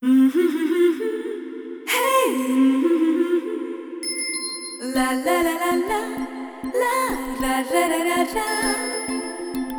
La la la la la la la la la la la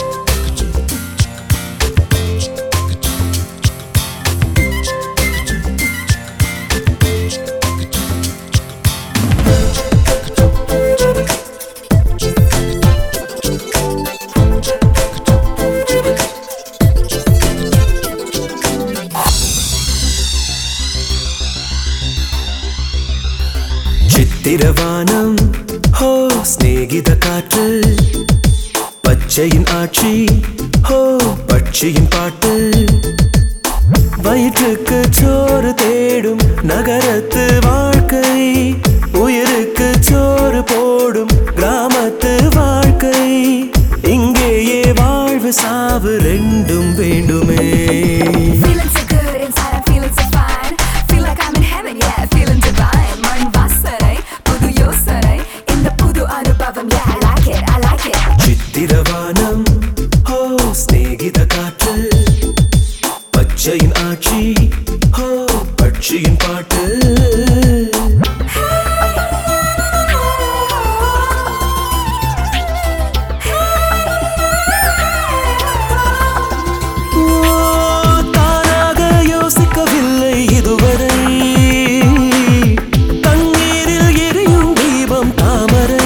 சித்திரவானம் ஹோ சிநேகித காற்று பச்சையின் ஆட்சி ஹோ பட்சியின் பாட்டு வயிற்றுக்கு சோறு தேடும் நகரத்து வாழ்க்கை உயிருக்கு சோறு போடும் கிராமத்து வாழ்க்கை இங்கேயே வாழ்வு சாவு ரெண்டும் வேண்டுமே Feeling so good inside, I'm feeling so fine. Feel like I'm in heaven, yeah, feeling divine. மண் வாசனை, புது யோசனை, இந்த புது அனுபவம், yeah, I like it, I like it. சித்திரவானம் ஹோ சிநேகித காற்று பச்சையின் ஆட்சி ஹோ பட்சியின் பாட்டு ஓ, தானாக யோசிக்கவில்லை இதுவரை தண்ணீரில் எரியும் தீபம் தாமரை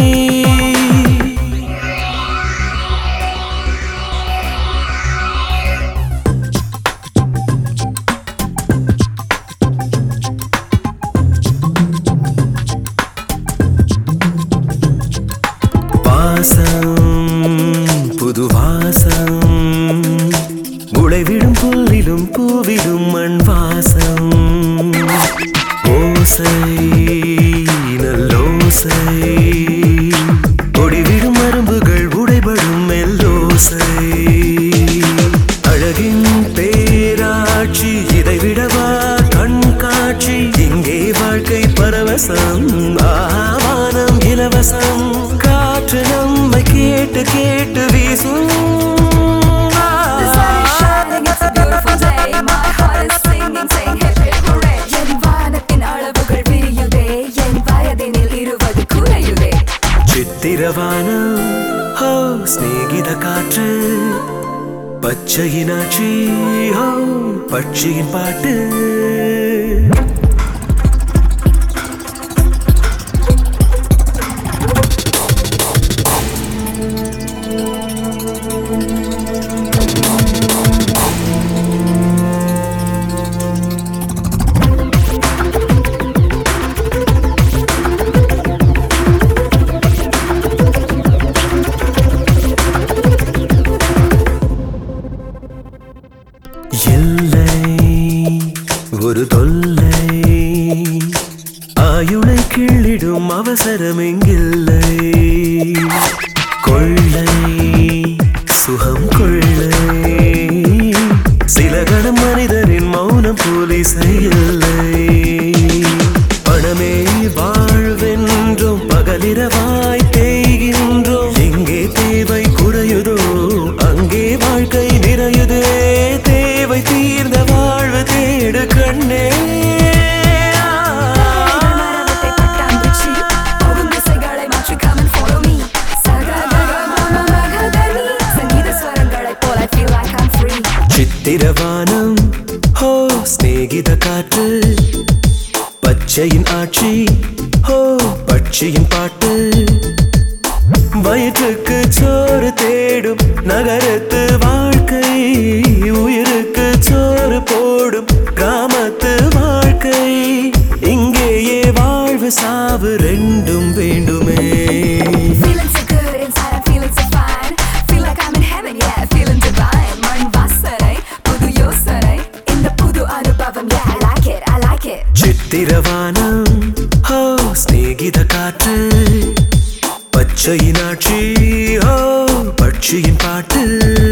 வாசம் புது வாசம் முளைவிடும் புல்லிலும் பூவிலும் மண் வாசம் ஓசை நல்லோசை ஒடிவிடும் மரபுகள் உடைபடும் மெல்லோசை அழகின் பேராட்சி இதை விடவா கண்காட்சி இங்கே வாழ்க்கை பரவசம் ஆவானம் இலவசம் காற்று நம்மை கேட்டு கேட்டு வீசும் The sun is shining, it's a beautiful day. My heart is singing, saying hip hip hooray. என் வானத்தின் அளவுகள் விரியுதே, என் வயதினில் இருபது குறையுதே. சித்திரவானம் ஹோ சிநேகித காற்று பச்சையினாட்சி ஹோ பட்சியின் பாட்டு இல்லை ஒரு தொல்லை ஆயுளை கிள்ளிடும் அவசரம் எங்கில்லை கொள்ளை சுகம் கொள்ளை சில கணம் மனிதரின் மௌனம் போலி செய்யலை பணமே வாழ்வென்றும் பகலிரவாய் தேய்கின்றோம் எங்கே தேவை குறையுதோ அங்கே வாழ்க்கை நிறையுதே தேவை தீர்ந்த வாழ்வு தேடு கண்ணே மரத்தை பட்டாம்பூச்சி, போகும் திசைகளை மாற்றி come and follow me. சகதக மம மகதனி, சங்கீத ஸ்வரங்களைப் போல I feel like I'm free. சித்திரவானம் ஹோ சிநேகித காற்று பச்சையின் ஆட்சி ஹோ பட்சியின் பாட்டு வயிற்றுக்கு சோறு தேடும் நகரத்து வாழ்க்கை உயிருக்கு சோறு போடும் கிராமத்து வாழ்க்கை இங்கேயே வாழ்வு சாவு ரெண்டும் வேண்டுமே Feeling so good inside, I'm feeling so fine. Feel like I'm in heaven, yeah, feeling divine. மண் வாசனை, புது யோசனை, இந்த புது அனுபவம், yeah, I like it, I like it. சித்திரவானம் ஹோ சிநேகித காற்று பச்சையினாட்சி ஹோ பட்சியின் பாட்டு